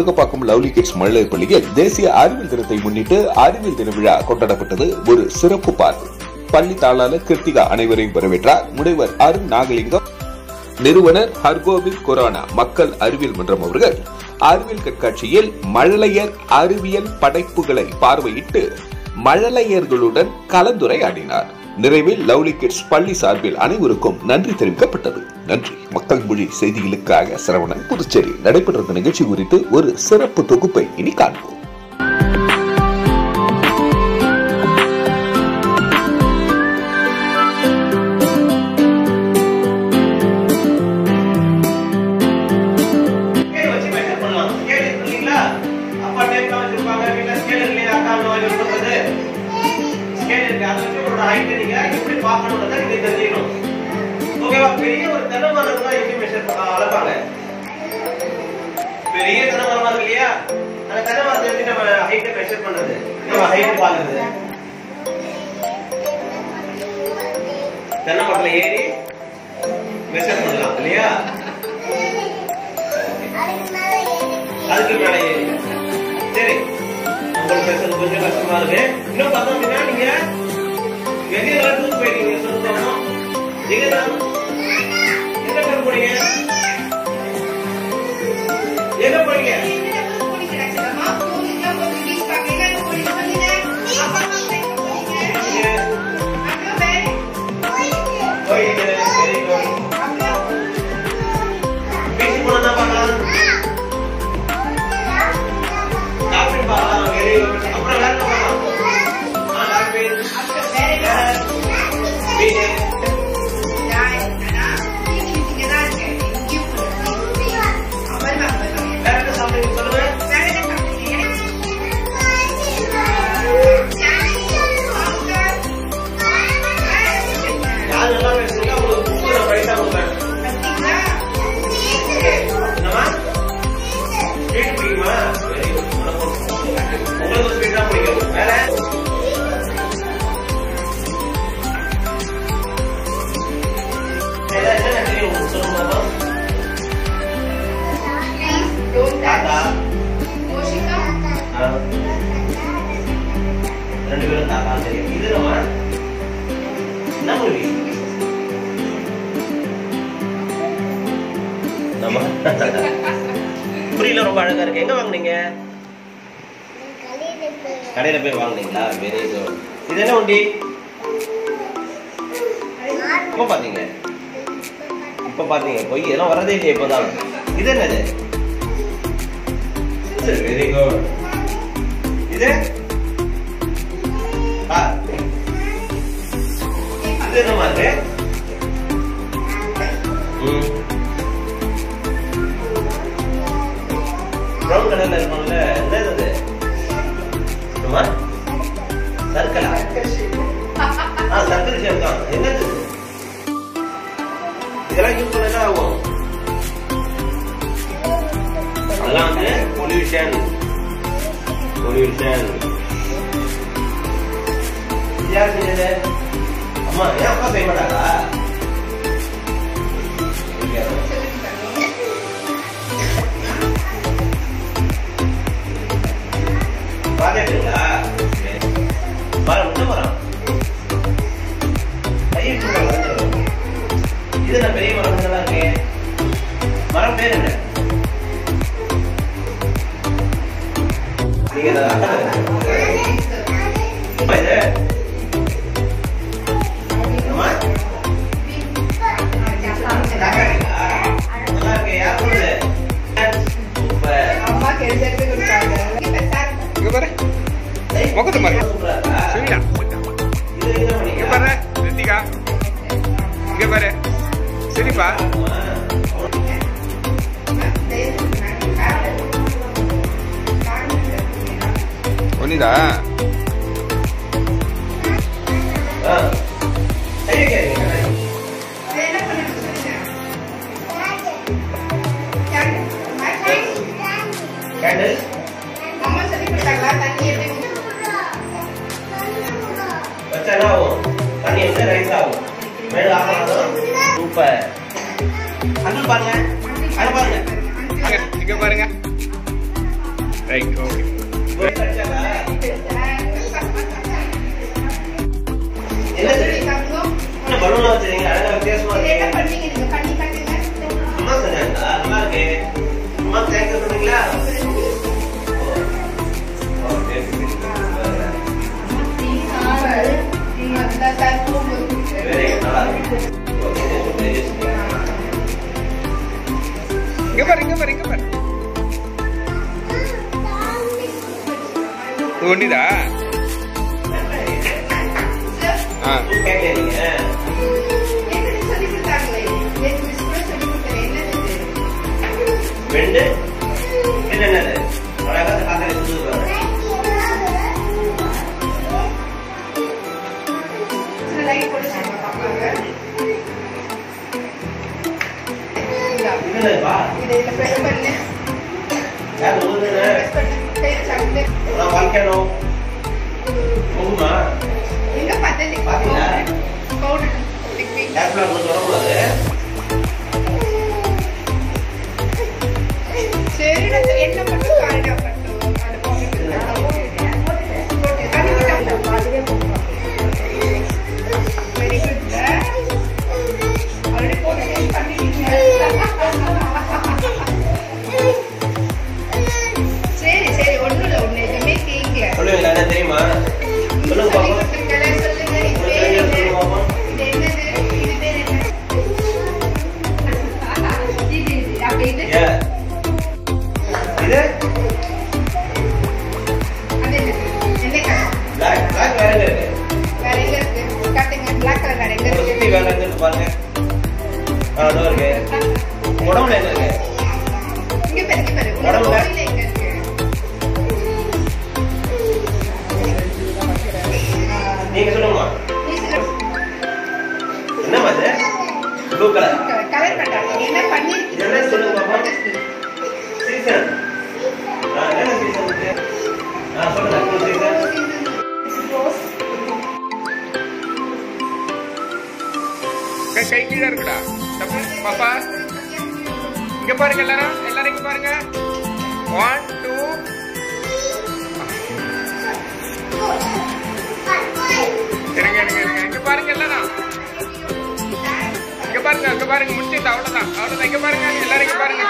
முருகப்பாக்கம் lovely kids மழலை பள்ளியில் தேசிய அறிவியல் தினத்தை முன்னிட்டு அறிவியல் தின விழா கொண்டாடப்பட்டது ஒரு சிறப்பு பார்வை பள்ளி தாளாளர் கிருத்திகா அனைவரையும் வரவேற்றார் முனைவர் அருண் நாகலிங்கம் நிறுவனர் ஹர்கோபிந்த் கொரோனா மக்கள் அறிவியல் மன்றம் அவர்கள் அறிவியல் கண்காட்சியில் மழலையர் அறிவியல் படைப்புகளை பார்வையிட்டு மழலையர்களுடன் கலந்துரையாடினார் நிறைவில் லவ்லி கிட்ஸ் பள்ளி சார்பில் அனைவருக்கும் நன்றி தெரிவிக்கப்பட்டது நன்றி மக்கள் மொழி செய்திகளுக்காக சரவணன் புதுச்சேரி நடைபெற்ற இந்த நிகழ்ச்சி குறித்து ஒரு சிறப்பு தொகுப்பை இனி காண்போம் ஸ்கேல் வச்சு மெஷர் பண்ணலாம் ஸ்கேல் இருக்கு இல்லைங்களா அப்பா டேப்லாம் வச்சிருப்பாங்க வீட்டுல ஸ்கேல் இருக்கு இல்லையா அக்கா அந்த மாதிரி சொல்றது ஸ்கேல் இருக்கு அதை வச்சு உங்களோட ஹைட் நீங்க எப்படி பார்க்கணுன்றத நீங்க தெரிஞ்சுக்கணும் ஓகேவா பெரிய ஒரு தென்னை மரம் தான் எப்படி மெஷர் அளப்பாங்க பெரிய தென்னை மரமா இருக்கு இல்லையா அந்த தென்னை மரத்தை எப்படி நம்ம ஹைட்டை மெஷர் பண்றது நம்ம ஹைட் பாக்குறது தென்னை மரத்துல ஏறி மெஷர் பண்ணலாம் இல்லையா அதுக்கு மேல ஏறி சரி உங்களுக்கு பேசுறது கொஞ்சம் கஷ்டமா இருக்கு இன்னும் பார்த்தோம் அப்படின்னா நீங்க வெளியே டூர் போயிட்டீங்க சொல்லுங்க எங்க தான் எங்க பேர் போறீங்க எங்க போறீங்க நீங்க போயிட்டு சரி பேசி போனா பார்க்கலாம் டாக்டர் பார்க்கலாம் வெரி குட் அப்புறம் வேற என்ன பார்க்கலாம் ஆ டாக்டர் வேற வீடு வேற என்ன சாப்பிடுறீங்க சொல்லுங்க யார் நல்லா பேசுறீங்க உங்களுக்கு புக்கு நான் பைசா கொடுப்பேன் என்னம்மா ஸ்வீட் பிடிக்குமா வெரி குட் உங்களுக்கு ஸ்வீட் தான் பிடிக்கும் வேற வேற என்னென்ன தெரியும் உங்களுக்கு சொல்லுங்க பாப்போம். தாத்தா ஆ. ரெண்டு பேரும் தாத்தா தெரியும் இது நம்ம என்ன மூவி நம்ம புரியல ரொம்ப அழகா இருக்கு எங்க வாங்குனீங்க கடையில போய் வாங்குனீங்களா வெரி குட் இது என்ன உண்டி இப்ப பாத்தீங்க இப்ப பாத்தீங்க பொய் இதெல்லாம் வரதே இல்லையே இப்பதான் இது என்னது வெரி குட் இது ஆ. இது என்னமா இருக்கு ம் ப்ரௌன் கலர்ல இருக்கும்ல என்னது அது சும்மா சர்க்கலா ஆ சர்க்கரை ஷேப் தான் என்னது இது? இதெல்லாம் யூஸ் பண்ண என்ன ஆகும் அதெல்லாம் வந்து பொல்யூஷன் பொல்யூஷன் யார் செஞ்சது அம்மா ஏன் அப்பா செய்ய மாட்டாங்களா ப்ராஜெக்ட்டுங்களா மரம் என்ன மரம் கையை பிடிச்சா வளர்ந்துரும். இது என்ன பெரிய மரம் நல்லா இருக்கு மரம் பேர் என்ன நீங்க தான் அப்பா இது அம்மா நல்லா இருக்கு யார் சொன்னது சூப்பர் இங்க பாரு முகத்தை பாரு. சூப்பரா இருக்கா? சரிடா இது என்ன பண்ணீங்க? இங்க பாரு ரித்திகா இங்க பாரு சரிப்பா ஒன்னிதா ஆ. கையை கேளுங்க. கேண்டில் வச்சா என்ன ஆகும் தண்ணி வந்து ரைஸ் ஆகும் மேல ஆகும் சூப்பர் அங்கிள் பாருங்க அங்க பாருங்க இங்க பாருங்க ரைட் ஓகே என்ன பலூன் வச்சிருக்கீங்க அழகா வித்தியாசமா இருக்கு அம்மா செஞ்சாங்களா நல்லா இருக்கு அம்மா தேங்க்யூ சொன்னீங்களா ஓகே வெரி நல்லா இருக்கு ஓகே இங்க பாரு இங்க பாரு இங்க பாரு இது ஒண்டிதா ஆ கேட்கல நீங்க வெண்டு என்ன என்னது அழகா காக்கரை சுத்துது என்னதுப்பா யார் உழுதுன்னு அதான் வாங்கிக்கணும் போகுமா கேப்ல ஒன்று சொல்லக்கூடாது என்ன மட்டும் காரணம் மட்டும் அது வெரி குட் ஆல்ரெடி போட்டு டேஸ்ட் பண்ணிட்டீங்க சரி சரி ஒண்ணும் இல்லை ஒண்ணு எதுவுமே கேட்கல சொல்லுவீங்களா என்ன தெரியுமா சொல்லுங்க சொல்லி பாப்போம் கொடுத்துருக்கல சொல்லுங்க இது பேர் சொல்லுங்க என்ன பாப்போம் இது என்னது இது பேர் என்ன இது இது அப்ப இது ஏ இது அது என்னது எந்த கலர் பிளாக் பிளாக் வேற எங்க இருக்கு வேற எங்க இருக்கு காட்டுங்க பிளாக் கலர் வேற எங்க உங்க சுத்தி இருக்கு வேற எங்க இருக்கு பாருங்க ஆ அதோ இருக்கு உடம்புல எங்க இருக்கு இங்க பாரு இங்க பாரு உங்க உடம்புல? கோயில்ல எங்க இருக்கு நீங்க சொல்லுங்கம்மா நீ சொல்லு. என்னம்மா இது ப்ளூ கலர் கலர் பண்றாங்க நீ என்ன பண்ணி என்ன சொல்லுங்க பாப்போம் சீசன் ஆ என்ன சீசன் இருக்கு ஆ சொல்லுங்க full சீசன் ரோஸ் கை கை கீழே இருக்குடா தம்பி பாப்பா இங்க பாருங்க எல்லாரும் எல்லாரும் இங்க பாருங்க ஒன் டூ இருங்க இருங்க இருங்க இங்க பாருங்க எல்லாரும் இங்க பாருங்க இங்க பாருங்க முடிச்சிட்டு அவ்வளவுதான் அவ்வளவுதான் இங்க பாருங்க எல்லாரும் இங்க பாருங்க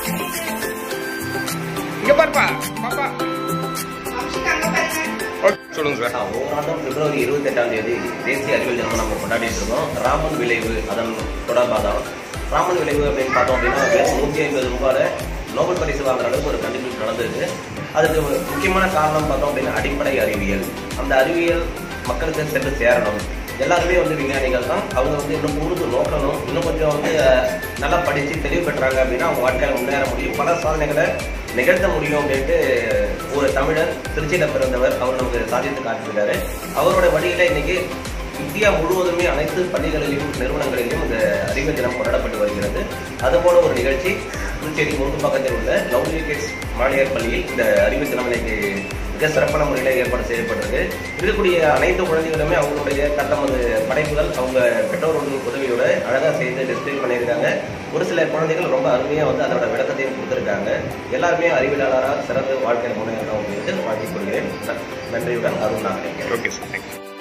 இங்க பாருப்பா பாப்பா அம்ஷிகா அங்க பாருங்க ஓகே சொல்லுங்க சார் ஒவ்வொரு ஆண்டும் பிப்ரவரி இருபத்தி எட்டாம் தேதி தேசிய அறிவியல் தினம் நம்ம கொண்டாடிட்டு இருக்கோம் ராமன் விளைவு அதன் தொடர்பாக தான் ராமன் விளைவு அப்படின்னு பார்த்தோம் அப்படின்னா வெறும் நூற்றி ஐம்பது ரூபாயில நோபல் பரிசு வாங்குற அளவுக்கு ஒரு கண்டுபிடிப்பு நடந்திருக்கு அதுக்கு ஒரு முக்கியமான காரணம் பார்த்தோம் அப்படின்னா அடிப்படை அறிவியல் அந்த அறிவியல் மக்களுக்கு சென்று சேரணும் எல்லாருமே வந்து விஞ்ஞானிகள் தான் அவங்க வந்து இன்னும் கூர்ந்து நோக்கணும் இன்னும் கொஞ்சம் வந்து அஹ், நல்லா படித்து தெளிவு பெற்றாங்க அப்படின்னா அவங்க வாழ்க்கையில் முன்னேற முடியும் பல சாதனைகளை நிகழ்த்த முடியும் அப்படின்ட்டு ஒரு தமிழர் திருச்சியில பிறந்தவர் அவர் நமக்கு சாதித்து காட்டியிருக்காரு அவரோட வழியில இன்னைக்கு இந்தியா முழுவதுமே அனைத்து பள்ளிகளிலும் நிறுவனங்களிலும் இந்த அறிவியல் தினம் கொண்டாடப்பட்டு வருகிறது அதுபோல ஒரு நிகழ்ச்சி புதுச்சேரி முன்பு பக்கத்தில் உள்ள லவ்லி கிட்ஸ் மாநிலர் பள்ளியில் இந்த அறிவியல் தினம் இன்னைக்கு மிக சிறப்பான முறையில் ஏற்பாடு செய்யப்பட்டிருக்கு இருக்கக்கூடிய அனைத்து குழந்தைகளுமே அவங்களுடைய தத்தமது படைப்புகள் அவங்க பெற்றோர்களுடைய உதவியோட அழகாக செய்து டிஸ்பிளே பண்ணியிருக்காங்க ஒரு சில குழந்தைகள் ரொம்ப அருமையாக வந்து அதோட விளக்கத்தையும் கொடுத்துருக்காங்க எல்லாருமே அறிவியலாளராக சிறந்து வாழ்க்கையில் முன்னேறணும் அப்படின்னு வாழ்த்திக் கொள்கிறேன் நன்றியுடன் அருண் நாகரிகம் ஓகே சார் தேங்க்யூ